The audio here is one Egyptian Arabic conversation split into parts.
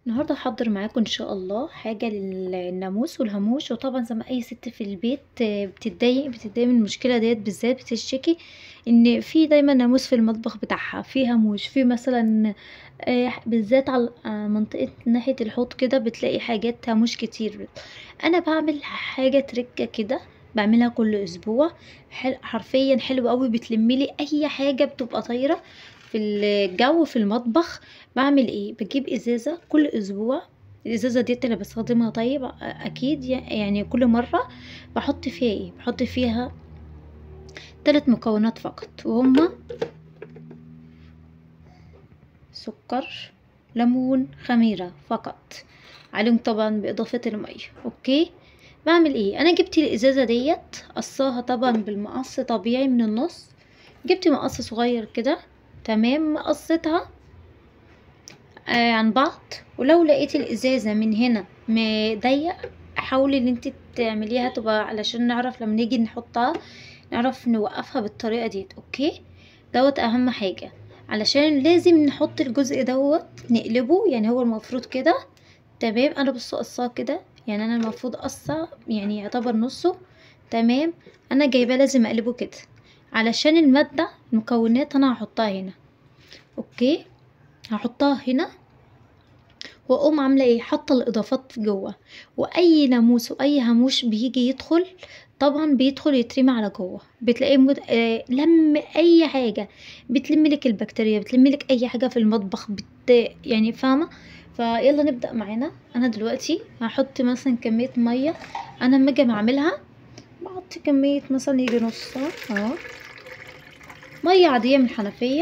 النهارده هاحضّر معاكم إن شاء الله حاجة للناموس والهاموش، وطبعًا زي ما أي ست في البيت بتتضايق بتتضايق من المشكلة ديّة بالذات بتشتكي إن في دايمًا ناموس في المطبخ بتاعها، في هاموش، في مثلًا آآ بالذات على منطقة ناحية الحوض كده بتلاقي حاجات هاموش كتير، أنا باعمل حاجة ترِكّة كده باعملها كل أسبوع حل حرفيًا حلوة أوي بتلم لي أي حاجة بتبقى طايرة في الجو في المطبخ، باعمل إيه، باجيب إزازة كل أسبوع الإزازة ديّة أنا باستخدمها طيب أ أكيد ي يعني كل مرة باحط فيها إيه، باحط فيها 3 مكونات فقط وهُم سكر، ليمون، خميرة فقط، عليهم طبعًا بإضافة المَيّة أوكي، باعمل إيه، أنا جبت الإزازة ديّة قصّاها طبعًا بالمقص طبيعي من النُص، جبت مقص صغير كده تمام، قصيتها آآ عن بعض، ولو لقيتِ الإزازة من هنا م ضيّق حاولي إن أنتِ تعمليها تبقى علشان نعرف لمّا نيجي نحطها نعرف نوقّفها بالطريقة ديّة أوكي، دوّة أهم حاجة علشان لازم نحط الجزء دوّة نقلبه يعني هو المفروض كده تمام، أنا بُصّوا قاصّاه كده يعني أنا المفروض قاصّة يعني يعتبر نُصّه تمام، أنا جايباه لازم أقلبه كده علشان المادة المكونات أنا هاحطها هنا أوكي، هاحطها هنا وأقوم عاملة إيه، حاطة الإضافات جوّه، وأي ناموس وأي هاموش بييجي يدخل طبعًا بيدخل يترمي على جوّه، بتلاقيه مت آآ لَم أي حاجة، بتلم لِك البكتيريا، بتلم لِك أي حاجة في المطبخ بت يعني فاهمة، فيالّا نبدأ معانا، أنا دلوقتي هاحط مثلًا كمية مَيّة أنا أمّا آجي أعملها باحط كمية مثلًا ييجي نُصّها أهو، مَيّة عادية من الحنفية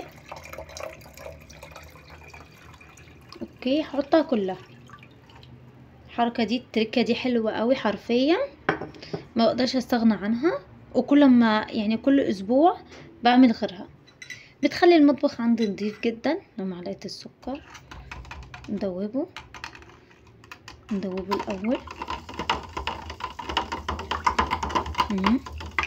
أوكي، هاحطها كلها، الحركة دي التركة دي حلوة أوي حرفيًا ما باقدرش أستغنى عنها، وكل أمّا يعني كل أسبوع باعمل غيرها، بتخلّي المطبخ عندي نضيف جدًا، ومعلقة السكر ندوّبه، ندوّبه الأول. إمم.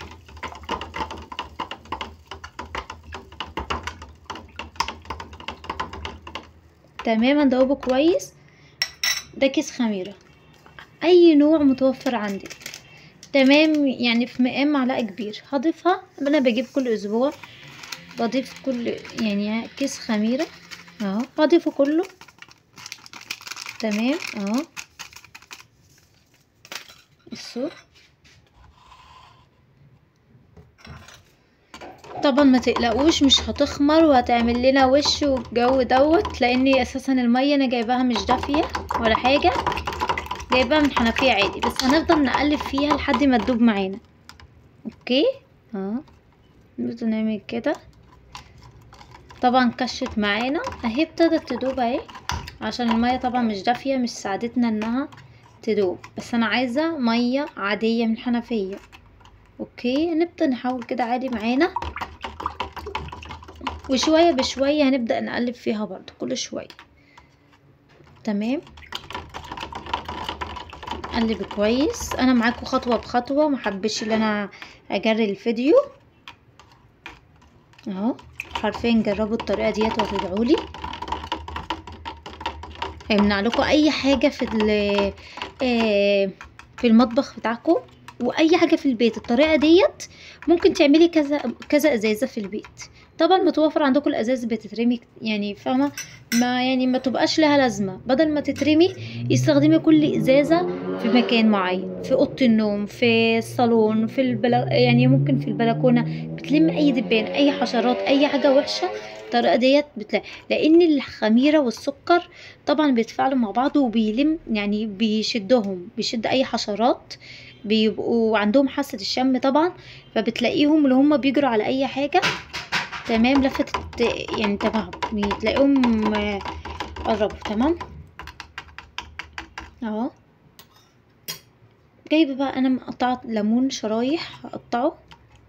تمام هندوّبه كويس، ده كيس خميرة أي نوع متوفر عندِك تمام، يعني في مقام معلقة كبيرة هاضيفها أنا باجيب كل أسبوع باضيف كل يعني كيس خميرة أهو هاضيفه كله تمام أهو. بُصّوا. طبعًا ما تقلقوش مش هتخمر وهتعمل لنا وِش والجو دوّة، لإني أساسًا المَيّة أنا جايباها مش دافية ولا حاجة، جايباها من حنفية عادي، بس هنفضل نقلّب فيها لحد ما تدوب معانا أوكي، أهو نفضل نعمل كده، طبعًا كَشِّت معانا أهي ابتدت تدوب أهي، عشان المَيّة طبعًا مش دافية مش ساعدتنا إنها تدوب، بس أنا عايزة مَيّة عادية من الحنفية أوكي، هنبدأ نحوّل كده عادي معانا وشوية بشوية هنبدأ نقلّب فيها برضه كل شوية تمام. نقلّب كويس، أنا معاكم خطوة بخطوة ما حبيتش إن أنا أجرّي الفيديو. أهو حرفيًا جرّبوا الطريقة ديّة وهتدعوا لي. هيمنع لكم أي حاجة في ال آآ في المطبخ بتاعكم، وأي حاجة في البيت الطريقة ديّة ممكن تعملي كذا كذا إزازة في البيت، طبعًا متوفر عندكم الأزايز بتترمي يعني فاهمة، ما يعني ما تبقاش لها لازمة، بدل ما تترمي استخدمي كل إزازة في مكان معيّن، في أوضة النوم، في الصالون، في البلا يعني ممكن في البلكونة، بتلم أي دبان، أي حشرات، أي حاجة وحشة الطريقة ديّة بتلا لإن الخميرة والسكر طبعًا بيتفاعلوا مع بعض وبيلم يعني بيشدّهم، بيشد أي حشرات، بيبقوا عندهم حاسة الشم طبعًا، فبتلاقيهم اللي هُم بيجروا على أي حاجة تمام لفتت يعني انتباههم، بتلاقيهم قرّبوا تمام. أهو. جايبة بقى أنا مقطّعة ليمون شرايح هاقطّعه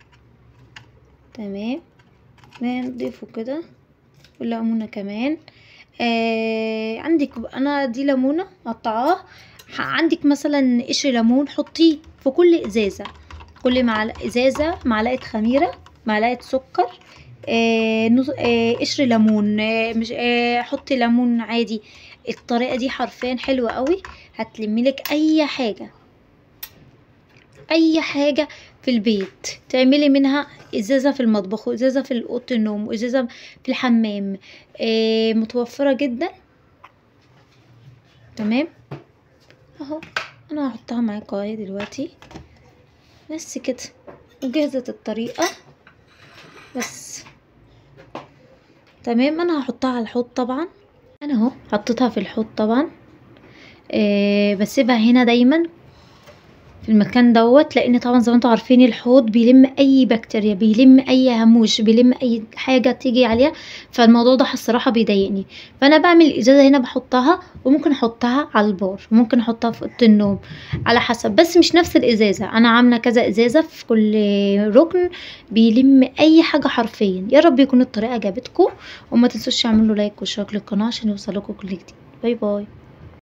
تمام، ونضيفه كده وليمونة كمان آآ عندِك أنا دي ليمونة مقطّعاه ح عندِك مثلًا قشر ليمون حطّيه في كل إزازة، كل معل إزازة معلقة خميرة، معلقة سكر آآ نُص آآ قشر ليمون مش آآ حُطّي ليمون عادي الطريقة دي حرفيا حلوة قوي هتلمي لك اي حاجة اي حاجة في البيت تعملي منها ازازة في المطبخ وازازة في اوضة النوم وازازة في الحمام آه متوفرة جدا تمام اهو انا هحطها معاكم اهي دلوقتي بس كده وجهزت الطريقة بس تمام انا هحطها على الحوض طبعا انا اهو حطيتها في الحوض طبعا آه بسيبها هنا دايما في المكان دوت لان طبعا زي ما انتم عارفين الحوض بيلم اي بكتيريا بيلم اي هاموش بيلم اي حاجه تيجي عليها فالموضوع ده الصراحه بيضايقني فانا بعمل الازازه هنا بحطها وممكن احطها على البار وممكن احطها في اوضه النوم على حسب بس مش نفس الازازه انا عامله كذا ازازه في كل ركن بيلم اي حاجه حرفيا يا رب يكون الطريقه عجبتكم وما تنسوش تعملوا لايك واشتراك للقناه عشان يوصلكم كل جديد باي باي